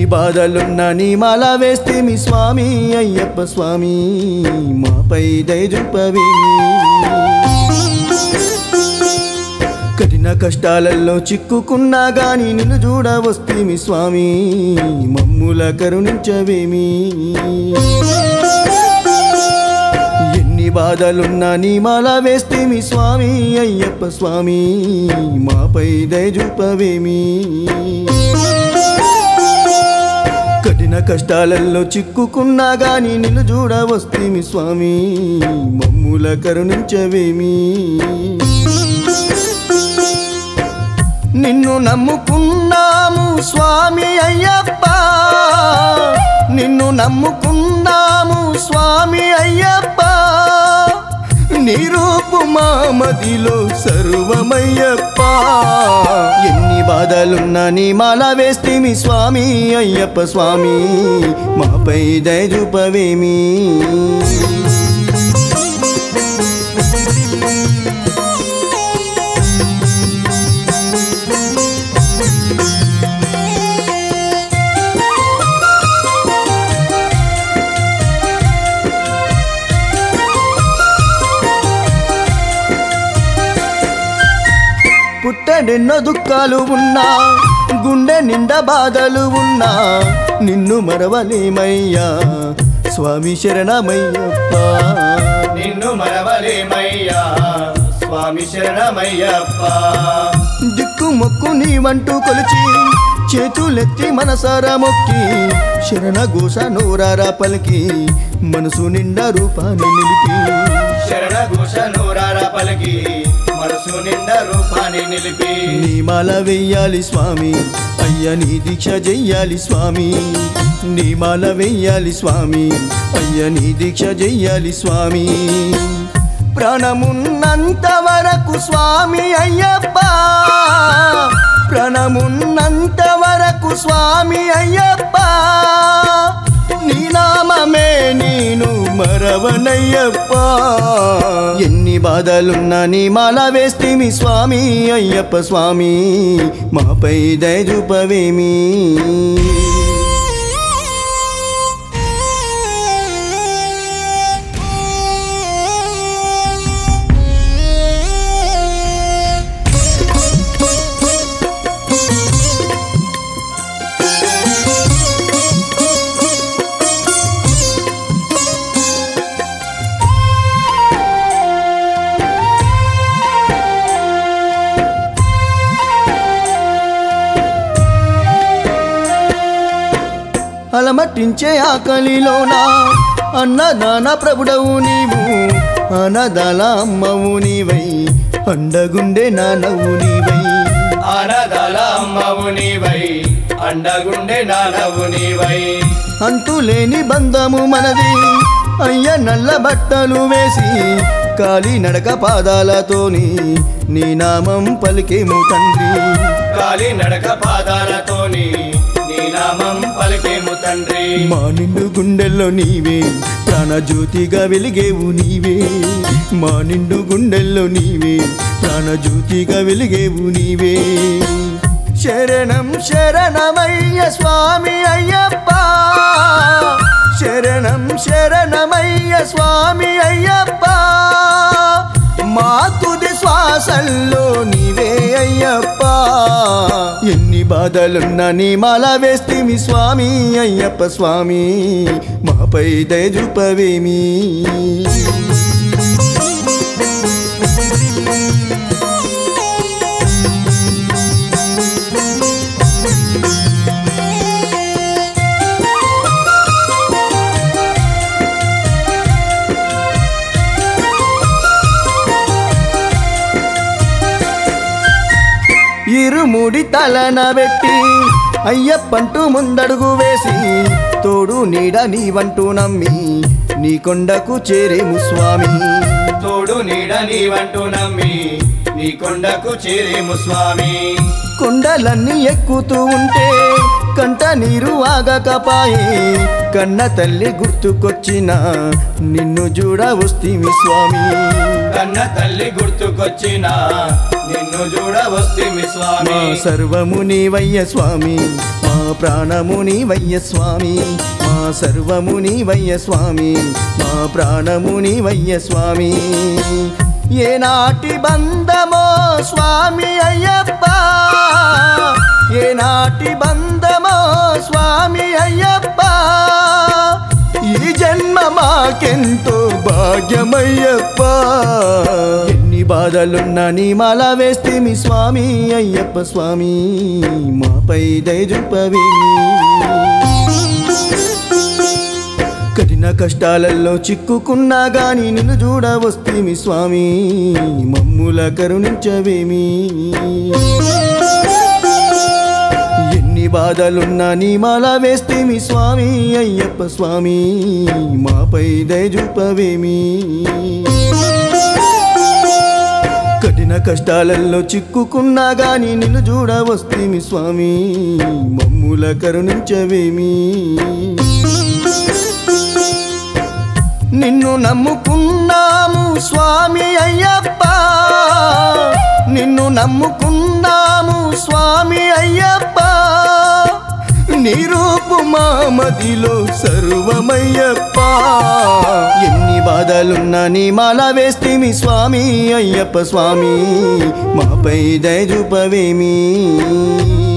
బాధలున్న నీ మాల వేస్తే మీ స్వామి అయ్యప్ప స్వామి మాపై దయజుపవేమి కఠిన కష్టాలలో చిక్కుకున్నా గాని నిన్ను చూడ వస్తే మీ స్వామి మమ్ముల కరుణించవేమి ఎన్ని బాధలున్నా నీ మాల వేస్తే మీ స్వామి అయ్యప్ప స్వామి మాపై దయజుపవేమి కఠిన కష్టాలలో చిక్కుకున్నా గాని నిన్ను చూడ వస్తే మీ స్వామి మమ్ముల కరుణించవేమి నిన్ను నమ్ముకున్నాము స్వామి అయ్యప్ప నిన్ను నమ్ముకున్నాము స్వామి అయ్యప్ప నీ రూపు మా మదిలో సర్వమయ్యప్ప ఎన్ని బాధలున్నా నీ మాల వేస్తే మీ స్వామి అయ్యప్ప స్వామి మాపై దయజుపవేమి పుట్టడెన్నో దుఃఖాలు ఉన్నా గుండె నిండా బాధలు ఉన్నా నిన్ను మరవలేమయ్యా స్వామి శరణమయ్యప్ప నిన్ను మరవలేమయ్యా స్వామి శరణమయ్యప్ప దిక్కు మొక్కు నీవంటూ కొలిచి చేతులెత్తి మనసారా మొక్కి శరణ ఘోష నోరారా పలికి మనసు నిండా రూపాన్ని నిలిపి శరణ ఘోష నూరార పలికి మనసు నిండా రూపాన్ని నిలిపి నీ మాల వెయ్యాలి స్వామి అయ్య నీ దీక్ష చెయ్యాలి స్వామి నీ మాల వెయ్యాలి స్వామి అయ్య నీ దీక్ష చెయ్యాలి స్వామి ప్రాణమున్నంత వరకు స్వామి అయ్యప్ప ప్రాణమున్నంత వరకు స్వామి అయ్యప్ప నీ నామమే నేను మరవనయ్యప్ప ఎన్ని బాధలున్నా నీ మాల వేస్తే మీ స్వామి అయ్యప్ప స్వామి మాపై దయజుపవేమి అలమట్టించే ఆకలిలోన అన్నదాన ప్రభుడవు నీవు అన్నదాల అమ్మవు నీవై అండగుండే నానవు నీవై ఆనదాల అమ్మవు నీవై అండగుండె నానవు నీవై అంతులేని బంధము మనది అయ్య నల్ల బట్టలు వేసి కాలి నడక పాదాలతోని నీ నామం పలికేము తండ్రి కాలి నడక పాదాలతోని నీ నామం పలికేము తండ్రి మా నిండు గుండెల్లో నీవే ప్రాణజ్యోతిగా వెలిగేవు నీవే మా నిండు గుండెల్లో నీవే ప్రాణజ్యోతిగా వెలిగేవు నీవే శరణం శరణమయ్య స్వామి అయ్యప్ప శరణం శరణమయ్య స్వామి అయ్యప్ప మా తుది శ్వాసల్లో నీవే అయ్యప్ప ఎన్ని బాధలున్నా నీ మాల వేస్తే మీ స్వామి అయ్యప్ప స్వామి మాపై దయజుపవేమి ఇరుముడి తలన పెట్టి అయ్యప్పంటూ ముందడుగు వేసి తోడు నీడ నీవంటూ నమ్మి నీ కొండకు చేరేము స్వామి తోడు నీడ నీవంటూ నమ్మి నీ కొండకు చేరేము స్వామి కొండలన్నీ ఎక్కుతూ ఉంటే కంట నీరు ఆగకపాయే కన్న తల్లి గుర్తుకొచ్చిన నిన్ను చూడ వస్తీమి స్వామి కన్న తల్లి గుర్తుకొచ్చిన నిన్ను చూడ వస్తేమి మా స్వామి సర్వము నీవయ్య స్వామి మా ప్రాణముని వయ్య స్వామి మా సర్వముని వయ్య స్వామి మా ప్రాణముని వయ్య స్వామి ఏనాటి బంధమో స్వామి అయ్యప్ప ఏనాటి బంధమో స్వామి అయ్యప్ప ఈ జన్మ మాకెంతో భాగ్యమయ్యప్ప ఎన్ని బాధలున్నా నీ మాల వేస్తే మీ స్వామి అయ్యప్ప స్వామి మాపై దయజుపవేమి కఠిన కష్టాలలో చిక్కుకున్నా గాని నిన్ను చూడ వస్తేమి స్వామి మమ్ముల కరుణించవేమి ఎన్ని బాధలున్నా నీ మాల వేస్తేమి స్వామి అయ్యప్ప స్వామి మాపై దయజూపవేమి కఠిన కష్టాలలో చిక్కుకున్నా గాని నిన్ను చూడ వస్తేమి స్వామి మమ్ముల కరుణించవేమి నిన్ను నమ్ముకున్నాము స్వామి అయ్యప్ప నిన్ను నమ్ముకున్నాము స్వామి అయ్యప్ప నీ రూపు మా మదిలో సర్వమయ్యప్ప ఎన్ని బాధలున్నా నీ మాల వేస్తే మీ స్వామి అయ్యప్ప స్వామి మాపై దయజూపవేమి